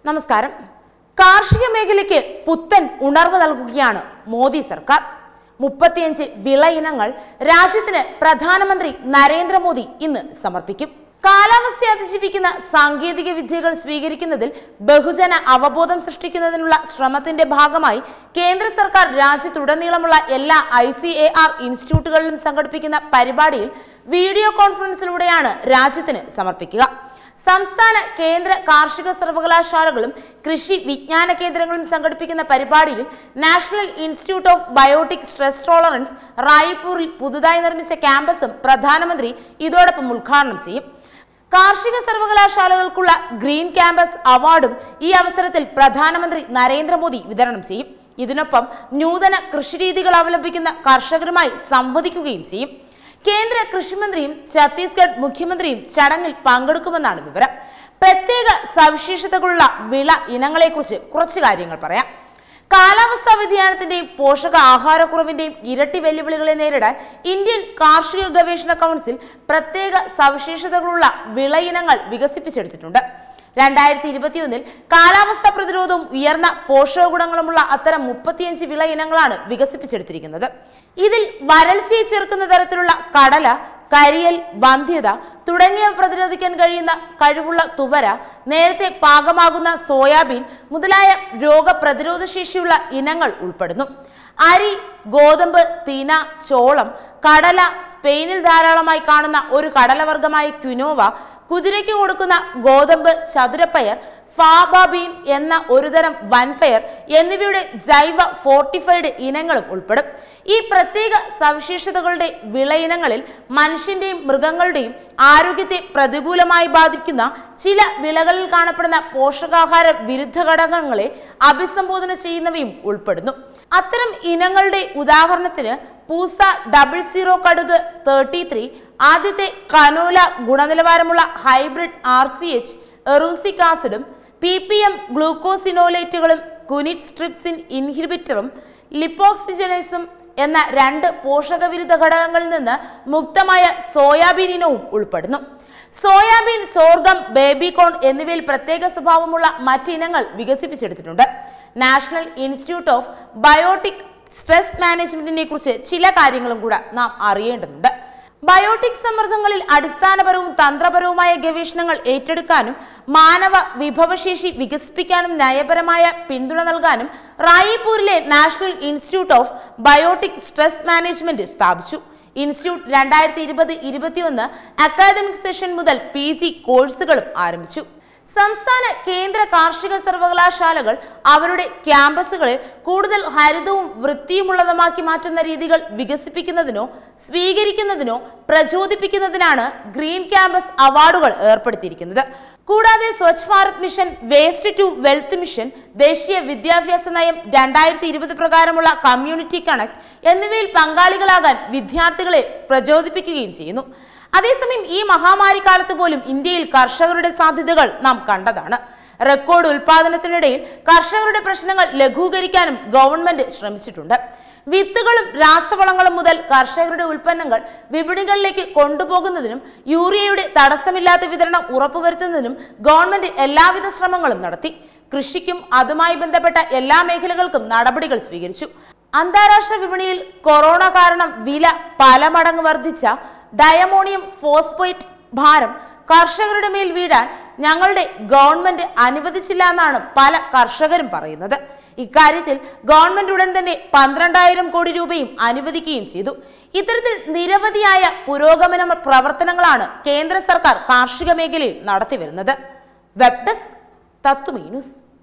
നമസ്കാരം കാർഷിക മേഖലയ്ക്ക് പുത്തൻ ഉണർവ് നൽകുകയാണ് മോദി സർക്കാർ മുപ്പത്തിയഞ്ച് വിള ഇനങ്ങൾ രാജ്യത്തിന് പ്രധാനമന്ത്രി നരേന്ദ്രമോദി ഇന്ന് സമർപ്പിക്കും കാലാവസ്ഥ അതിജീവിക്കുന്ന സാങ്കേതിക വിദ്യകൾ സ്വീകരിക്കുന്നതിൽ ബഹുജന അവബോധം സൃഷ്ടിക്കുന്നതിനുള്ള ശ്രമത്തിന്റെ ഭാഗമായി കേന്ദ്ര സർക്കാർ രാജ്യത്തുടനീളമുള്ള എല്ലാ ഐ സി എ ആർ ഇൻസ്റ്റിറ്റ്യൂട്ടുകളിലും സംഘടിപ്പിക്കുന്ന പരിപാടിയിൽ വീഡിയോ കോൺഫറൻസിലൂടെയാണ് രാജ്യത്തിന് സമർപ്പിക്കുക സംസ്ഥാന കേന്ദ്ര കാർഷിക സർവകലാശാലകളും കൃഷി വിജ്ഞാന കേന്ദ്രങ്ങളും സംഘടിപ്പിക്കുന്ന പരിപാടിയിൽ national institute of biotic stress tolerance റായ്പൂരിൽ പുതുതായി നിർമ്മിച്ച ക്യാമ്പസും പ്രധാനമന്ത്രി ഇതോടൊപ്പം ഉദ്ഘാടനം ചെയ്യും കാർഷിക സർവകലാശാലകൾക്കുള്ള ഗ്രീൻ ക്യാമ്പസ് അവാർഡും ഈ അവസരത്തിൽ പ്രധാനമന്ത്രി നരേന്ദ്രമോദി വിതരണം ചെയ്യും ഇതിനൊപ്പം നൂതന കൃഷിരീതികൾ അവലംബിക്കുന്ന കർഷകരുമായി സംവദിക്കുകയും ചെയ്യും കേന്ദ്ര കൃഷിമന്ത്രിയും ഛത്തീസ്ഗഡ് മുഖ്യമന്ത്രിയും ചടങ്ങിൽ പങ്കെടുക്കുമെന്നാണ് വിവരം പ്രത്യേക സവിശേഷതകളുള്ള വിള ഇനങ്ങളെക്കുറിച്ച് കുറച്ച് കാര്യങ്ങൾ പറയാം കാലാവസ്ഥാ വ്യതിയാനത്തിന്റെയും പോഷക ആഹാരക്കുറവിന്റെയും ഇരട്ടി വെല്ലുവിളികളെ നേരിടാൻ ഇന്ത്യൻ കാർഷിക ഗവേഷണ കൗൺസിൽ പ്രത്യേക സവിശേഷതകളുള്ള വിള ഇനങ്ങൾ വികസിപ്പിച്ചെടുത്തിട്ടുണ്ട് രണ്ടായിരത്തി ഇരുപത്തിയൊന്നിൽ കാലാവസ്ഥാ പ്രതിരോധവും ഉയർന്ന പോഷക ഗുണങ്ങളുമുള്ള അത്തരം മുപ്പത്തിയഞ്ച് വിള ഇനങ്ങളാണ് വികസിപ്പിച്ചെടുത്തിരിക്കുന്നത് ഇതിൽ വരൾച്ചയെ ചെറുക്കുന്ന തരത്തിലുള്ള കടല കരിയൽ വന്ധ്യത തുടങ്ങിയവ പ്രതിരോധിക്കാൻ കഴിയുന്ന കഴിവുള്ള തുവര നേരത്തെ പാകമാകുന്ന സോയാബീൻ മുതലായ രോഗപ്രതിരോധ ശേഷിയുള്ള ഇനങ്ങൾ ഉൾപ്പെടുന്നു അരി ഗോതമ്പ് തീന ചോളം കടല സ്പെയിനിൽ ധാരാളമായി കാണുന്ന ഒരു കടലവർഗമായ ക്വിനോവ കുതിരയ്ക്ക് കൊടുക്കുന്ന ഗോതമ്പ് ചതുരപ്പയർ ഫാബാബീൻ എന്ന ഒരുതരം വൻപയർ എന്നിവയുടെ ജൈവ ഫോർട്ടിഫൈഡ് ഇനങ്ങളും ഉൾപ്പെടും ഈ പ്രത്യേക സവിശേഷതകളുടെ വിളയിനങ്ങളിൽ മനുഷ്യന്റെയും മൃഗങ്ങളുടെയും ആരോഗ്യത്തെ പ്രതികൂലമായി ബാധിക്കുന്ന ചില വിളകളിൽ കാണപ്പെടുന്ന പോഷകാഹാര വിരുദ്ധ ഘടകങ്ങളെ അഭിസംബോധന ചെയ്യുന്നവയും ഉൾപ്പെടുന്നു അത്തരം ഇനങ്ങളുടെ ഉദാഹരണത്തിന് പൂസ ഡബിൾ സീറോ കടുക് തേർട്ടി ത്രീ ആദ്യത്തെ കനോല ഗുണനിലവാരമുള്ള hybrid R C H erucic ആസിഡും പി പി എം ഗ്ലൂക്കോസിനോലേറ്റുകളും കുനിറ്റ് സ്ട്രിപ്സിൻ ഇൻഹിബിറ്ററും ലിപ്പോക്സിജനൈസും എന്ന രണ്ട് പോഷകവിരുദ്ധ ഘടകങ്ങളിൽ നിന്ന് മുക്തമായ സോയാബീൻ ഇനവും ഉൾപ്പെടുന്നു സോയാബീൻ സോർഗം ബേബികോൺ എന്നിവയിൽ പ്രത്യേക സ്വഭാവമുള്ള മറ്റിനങ്ങൾ വികസിപ്പിച്ചെടുത്തിട്ടുണ്ട് national institute of biotic stress മാനേജ്മെന്റിനെ കുറിച്ച് ചില കാര്യങ്ങളും കൂടെ നാം അറിയേണ്ടതുണ്ട് ബയോട്ടിക് സമ്മർദ്ദങ്ങളിൽ അടിസ്ഥാനപരവും തന്ത്രപരവുമായ ഗവേഷണങ്ങൾ ഏറ്റെടുക്കാനും മാനവ വിഭവശേഷി വികസിപ്പിക്കാനും നയപരമായ പിന്തുണ നൽകാനും റായിപൂരിലെ national institute of biotic stress management സ്ഥാപിച്ചു ഇൻസ്റ്റിറ്റ്യൂട്ട് രണ്ടായിരത്തി ഇരുപത് ഇരുപത്തിയൊന്ന് അക്കാദമിക് സെഷൻ മുതൽ പി ജി കോഴ്സുകളും ആരംഭിച്ചു സംസ്ഥാന കേന്ദ്ര കാർഷിക സർവകലാശാലകൾ അവരുടെ ക്യാമ്പസുകളെ കൂടുതൽ ഹരിതവും വൃത്തിയുമുള്ളതുമാക്കി മാറ്റുന്ന രീതികൾ വികസിപ്പിക്കുന്നതിനോ സ്വീകരിക്കുന്നതിനോ പ്രചോദിപ്പിക്കുന്നതിനാണ് ഗ്രീൻ ക്യാമ്പസ് അവാർഡുകൾ ഏർപ്പെടുത്തിയിരിക്കുന്നത് കൂടാതെ Swachh Bharat mission waste to wealth mission ദേശീയ വിദ്യാഭ്യാസ നയം രണ്ടായിരത്തി ഇരുപത് പ്രകാരമുള്ള കമ്മ്യൂണിറ്റി കണക്ട് എന്നിവയിൽ പങ്കാളികളാകാൻ വിദ്യാർത്ഥികളെ പ്രചോദിപ്പിക്കുകയും ചെയ്യുന്നു അതേസമയം ഈ മഹാമാരി കാലത്ത് പോലും ഇന്ത്യയിൽ കർഷകരുടെ സാധ്യതകൾ നാം കണ്ടതാണ് റെക്കോർഡ് ഉൽപാദനത്തിനിടയിൽ കർഷകരുടെ പ്രശ്നങ്ങൾ ലഘൂകരിക്കാനും ഗവൺമെന്റ് ശ്രമിച്ചിട്ടുണ്ട് വിത്തുകളും രാസവളങ്ങളും മുതൽ കർഷകരുടെ ഉൽപ്പന്നങ്ങൾ വിപണികളിലേക്ക് കൊണ്ടുപോകുന്നതിനും യൂറിയയുടെ തടസ്സമില്ലാത്ത വിതരണം ഉറപ്പുവരുത്തുന്നതിനും ഗവൺമെന്റ് എല്ലാവിധ ശ്രമങ്ങളും നടത്തി കൃഷിക്കും അതുമായി ബന്ധപ്പെട്ട എല്ലാ മേഖലകൾക്കും നടപടികൾ സ്വീകരിച്ചു അന്താരാഷ്ട്ര വിപണിയിൽ കൊറോണ കാരണം വില പല മടങ്ങ് വർദ്ധിച്ച ഡയമോണിയം ഫോസ്ഫേറ്റ് ഭാരം കർഷകരുടെ മേൽ വീഴാൻ ഞങ്ങളുടെ ഗവൺമെന്റ് അനുവദിച്ചില്ല എന്നാണ് പല കർഷകരും പറയുന്നത് ഇക്കാര്യത്തിൽ ഗവൺമെന്റ് ഉടൻ തന്നെ പന്ത്രണ്ടായിരം കോടി രൂപയും അനുവദിക്കുകയും ചെയ്തു ഇത്തരത്തിൽ നിരവധിയായ പുരോഗമന പ്രവർത്തനങ്ങളാണ് കേന്ദ്ര സർക്കാർ കാർഷിക മേഖലയിൽ നടത്തിവരുന്നത് വെബ് ഡെസ്ക് തത്തുമീ ന്യൂസ്